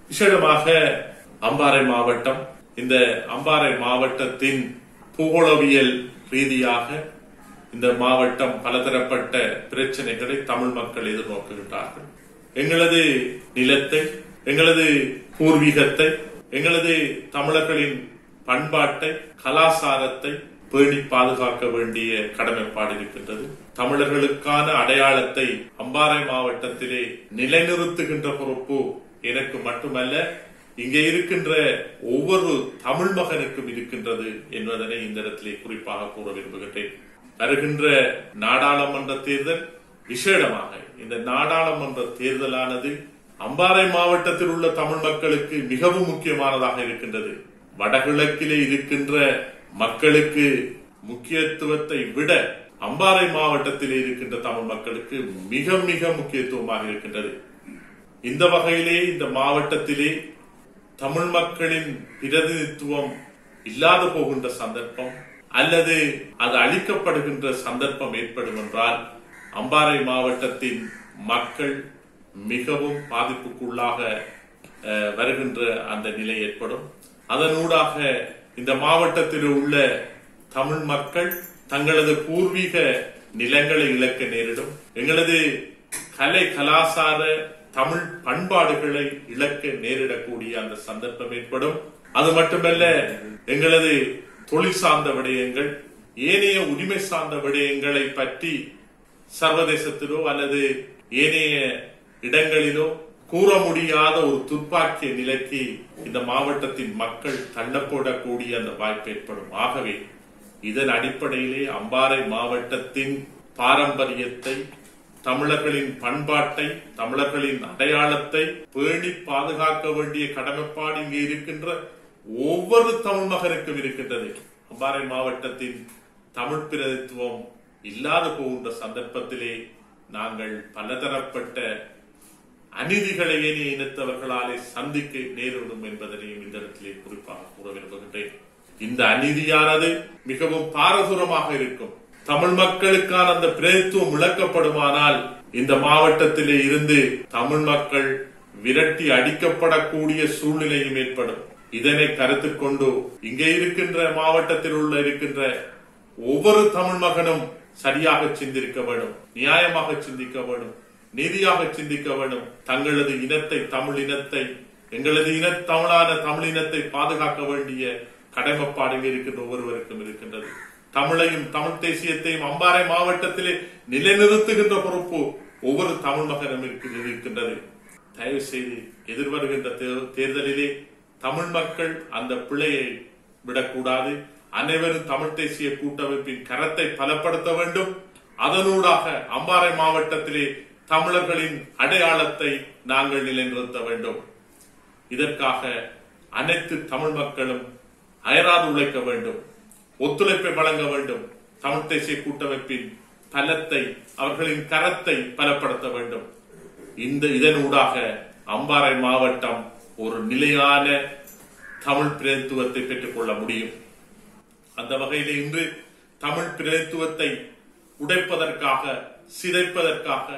விசேடமாக அம்பாறை மாவட்டம் இந்த அம்பாறை மாவட்டத்தின் பூகோளவியல் ரீதியாக இந்த மாவட்டம் பலதரப்பட்ட பிரச்சனைகளை தமிழ் மக்கள் எதிர்நோக்குகின்றார்கள் எங்களது நிலத்தை எங்களது பூர்வீகத்தை எங்களது தமிழர்களின் பண்பாட்டை கலாசாரத்தை பேணி பாதுகாக்க வேண்டிய கடமைப்பாடு இருக்கின்றது தமிழர்களுக்கான அடையாளத்தை அம்பாறை மாவட்டத்திலே நிலைநிறுத்துகின்ற பொறுப்பு எனக்கு மட்டுமல்ல இங்கே இருக்கின்ற ஒவ்வொரு தமிழ் மகனுக்கும் இருக்கின்றது என்பதனை இந்த இடத்திலே குறிப்பாக கூற விரும்புகின்றேன் வருகின்ற நாடாளுமன்ற தேர்தல் விசேடமாக இந்த நாடாளுமன்ற தேர்தலானது அம்பாறை மாவட்டத்தில் உள்ள தமிழ் மக்களுக்கு மிகவும் முக்கியமானதாக இருக்கின்றது வடகிழக்கிலே இருக்கின்ற மக்களுக்கு முக்கியத்துவத்தை விட அம்பாறை மாவட்டத்திலே இருக்கின்ற தமிழ் மக்களுக்கு மிக மிக முக்கியத்துவமாக இருக்கின்றது இந்த வகையிலே இந்த மாவட்டத்திலே தமிழ் மக்களின் பிரதிநிதித்துவம் இல்லாது போகின்ற சந்தர்ப்பம் அல்லது அது அளிக்கப்படுகின்ற சந்தர்ப்பம் ஏற்படும் என்றால் அம்பாறை மாவட்டத்தின் மக்கள் மிகவும் பாதிப்புக்குள்ளாக அஹ், வருகின்ற அந்த நிலை ஏற்படும் அதனூடாக இந்த மாவட்டத்தில் உள்ள தமிழ் மக்கள் தங்களது பூர்வீக நிலங்களை இழக்க நேரிடும் எங்களது கலை கலாசார தமிழ் பண்பாடுகளை இழக்க நேரிடக்கூடிய அந்த சந்தர்ப்பம் ஏற்படும் அது மட்டுமல்ல எங்களது தொழில் சார்ந்த விடயங்கள் ஏனைய உரிமை சார்ந்த விடயங்களை பற்றி சர்வதேசத்திலோ அல்லது ஏனைய இடங்களிலோ கூற முடியாத ஒரு துப்பாக்கிய நிலைக்கு இந்த மாவட்டத்தின் மக்கள் தள்ளப்படக்கூடிய அந்த வாய்ப்பு ஏற்படும் ஆகவே இதன் அடிப்படையிலே அம்பாறை மாவட்டத்தின் பாரம்பரியத்தை தமிழர்களின் பண்பாட்டை தமிழர்களின் அடையாளத்தை பேணி பாதுகாக்க வேண்டிய கடமைப்பாடு இங்கே இருக்கின்ற ஒவ்வொரு தமிழ் மகனுக்கும் இருக்கின்றது அம்பாறை மாவட்டத்தின் தமிழ் பிரதித்துவம் இல்லாது போகின்ற சந்தர்ப்பத்திலே நாங்கள் பலதரப்பட்ட அநீதிகளை ஏனைய இனத்தவர்களாலே சந்திக்க நேரிடும் என்பதனையும் இந்த இடத்திலே குறிப்பாக கூற விரும்புகின்றேன் இந்த அநீதியானது மிகவும் பாரதூரமாக இருக்கும் தமிழ் மக்களுக்கான அந்த பிரதித்துவம் இழக்கப்படுமானால் இந்த மாவட்டத்திலே இருந்து தமிழ் மக்கள் விரட்டி அடிக்கப்படக்கூடிய சூழ்நிலையும் ஏற்படும் இதனை கருத்தில் கொண்டு இங்கே இருக்கின்ற மாவட்டத்தில் உள்ள இருக்கின்ற ஒவ்வொரு தமிழ் மகனும் சரியாக சிந்திக்க வேண்டும் நியாயமாக சிந்திக்க வேண்டும் நீதியாக சிந்திக்க வேண்டும் தங்களது இனத்தை தமிழ் இனத்தை எங்களது இன தமிழான தமிழ் இனத்தை பாதுகாக்க வேண்டிய கடமைப்பாடு இங்கே இருக்கின்ற ஒவ்வொருவருக்கும் இருக்கின்றது தமிழையும் தமிழ் தேசியத்தையும் அம்பாறை மாவட்டத்திலே நிலைநிறுத்துகின்ற பொறுப்பு ஒவ்வொரு தமிழ் மகனும் இருக்கு- இருக்கின்றது தயவு செய்து எதிர்வருகின்ற தே- தேர்தலிலே தமிழ் மக்கள் அந்த பிழையை விடக்கூடாது அனைவரும் தமிழ் தேசிய கூட்டமைப்பின் கரத்தை பலப்படுத்த வேண்டும் அதனூடாக அம்பாறை மாவட்டத்திலே தமிழர்களின் அடையாளத்தை நாங்கள் நிலைநிறுத்த வேண்டும் இதற்காக அனைத்து தமிழ் மக்களும் அயராது உழைக்க வேண்டும் ஒத்துழைப்பை வழங்க வேண்டும் தமிழ் தேசிய கூட்டமைப்பின் பலத்தை அவர்களின் கரத்தை பலப்படுத்த வேண்டும் இந்த இதனூடாக அம்பாறை மாவட்டம் ஒரு நிலையான தமிழ் பிரதித்துவத்தை பெற்றுக்கொள்ள முடியும் அந்த வகையில் இன்று தமிழ் பிரதித்துவத்தை உடைப்பதற்காக சிதைப்பதற்காக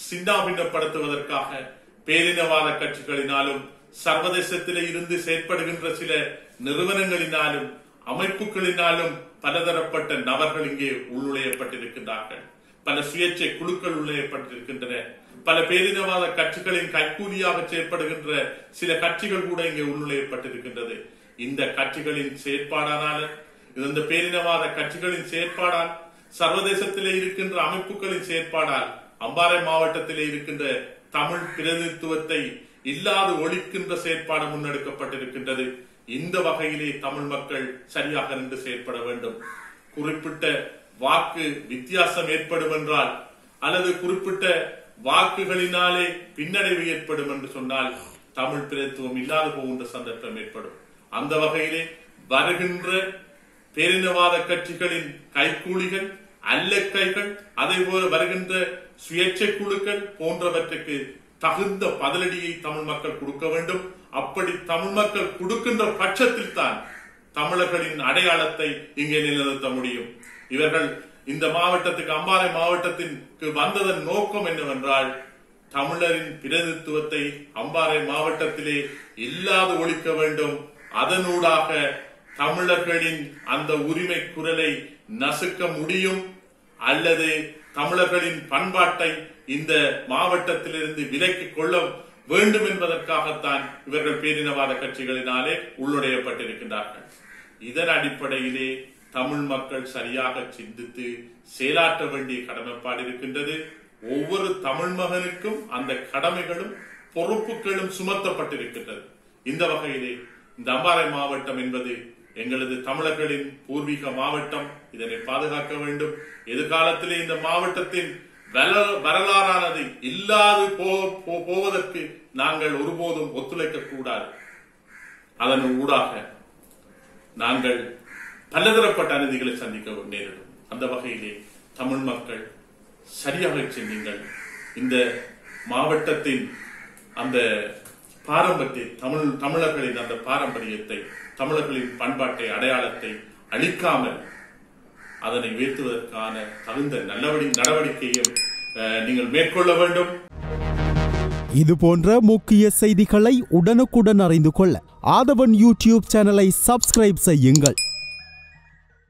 சின்னாபின்னப்படுத்துவதற்காக பேரினவாத கட்சிகளினாலும் சர்வதேசத்திலே இருந்து செயற்படுகின்ற சில நிறுவனங்களினாலும் அமைப்புகளினாலும் பலதரப்பட்ட நபர்கள் இங்கே உள்நுழையப்பட்டிருக்கின்றார்கள் பல சுயேட்சை குழுக்கள் உள்நுழையப்பட்டிருக்கின்றன பல பேரினவாத கட்சிகளின் கைக்கூலியாக செயற்படுகின்ற சில கட்சிகள் கூட இங்கே உள்நுழையப்பட்டிருக்கின்றது இந்த கட்சிகளின் செயற்பாடானால இந்த பேரினவாத கட்சிகளின் செயற்பாடால் சர்வதேசத்திலே இருக்கின்ற அமைப்புகளின் செயற்பாடால் அம்பாறை மாவட்டத்திலே இருக்கின்ற தமிழ் பிரதிநிதித்துவத்தை இல்லாது ஒழிக்கின்ற செயற்பாடு முன்னெடுக்கப்பட்டிருக்கின்றது இந்த வகையிலே தமிழ் மக்கள் சரியாக நின்று செயற்பட வேண்டும் குறிப்பிட்ட வாக்கு வித்தியாசம் ஏற்படும் என்றால் அல்லது குறிப்பிட்ட வாக்குகளினாலே பின்னடைவு ஏற்படும் என்று சொன்னால் தமிழ் பிரதித்துவம் இல்லாது போகின்ற சந்தர்ப்பம் ஏற்படும் அந்த வகையிலே வருகின்ற பேரினவாத கட்சிகளின் கைக்கூலிகள் அல்லக்கைகள் அதே போல வருகின்ற சுயேட்சை குழுக்கள் போன்றவற்றுக்கு தகுந்த பதிலடியை தமிழ் மக்கள் கொடுக்க வேண்டும் அப்படி தமிழ் மக்கள் கொடுக்கின்ற பட்சத்தில் தான் தமிழர்களின் அடையாளத்தை இங்கே நிலைநிறுத்த முடியும் இவர்கள் இந்த மாவட்டத்துக்கு அம்பாறை மாவட்டத்திற்கு வந்ததன் நோக்கம் என்னவென்றால் தமிழரின் பிரதித்துவத்தை அம்பாறை மாவட்டத்திலே இல்லாது ஒழிக்க வேண்டும் அதனூடாக தமிழர்களின் அந்த உரிமை குரலை நசுக்க முடியும் அல்லது தமிழர்களின் பண்பாட்டை இந்த மாவட்டத்திலிருந்து விலக்கிக் கொள்ள வேண்டும் என்பதற்காகத்தான் இவர்கள் பேரினவாத கட்சிகளினாலே உள்நுழையப்பட்டிருக்கின்றார்கள் இதன் அடிப்படையிலே தமிழ் மக்கள் சரியாக சிந்தித்து செயலாற்ற வேண்டிய கடமைப்பாடு இருக்கின்றது ஒவ்வொரு தமிழ் மகனுக்கும் அந்த கடமைகளும் பொறுப்புகளும் சுமத்தப்பட்டிருக்கின்றது இந்த வகையிலே இந்த அம்பாறை மாவட்டம் என்பது எங்களது தமிழர்களின் பூர்வீக மாவட்டம் இதனை பாதுகாக்க வேண்டும் எதிர்காலத்திலே இந்த மாவட்டத்தின் வல- வரலாறானது இல்லாது போ- போ- போவதற்கு நாங்கள் ஒருபோதும் ஒத்துழைக்க கூடாது அதன் ஊடாக நாங்கள் பலதரப்பட்ட அநீதிகளை சந்திக்க நேரிடும் அந்த வகையிலே தமிழ் மக்கள் சரியாக செல்லுங்கள் இந்த மாவட்டத்தின் அந்த பாரம்பரிய தமிழ் தமிழர்களின் அந்த பாரம்பரியத்தை தமிழர்களின் பண்பாட்டை அடையாளத்தை அழிக்காமல் அதனை உயர்த்துவதற்கான தகுந்த நல்லபடி நடவடிக்கையும் அஹ், நீங்கள் மேற்கொள்ள வேண்டும் இது போன்ற முக்கிய செய்திகளை உடனுக்குடன் அறிந்து கொள்ள ஆதவன் யூடியூப் சேனலை சப்ஸ்கிரைப் செய்யுங்கள்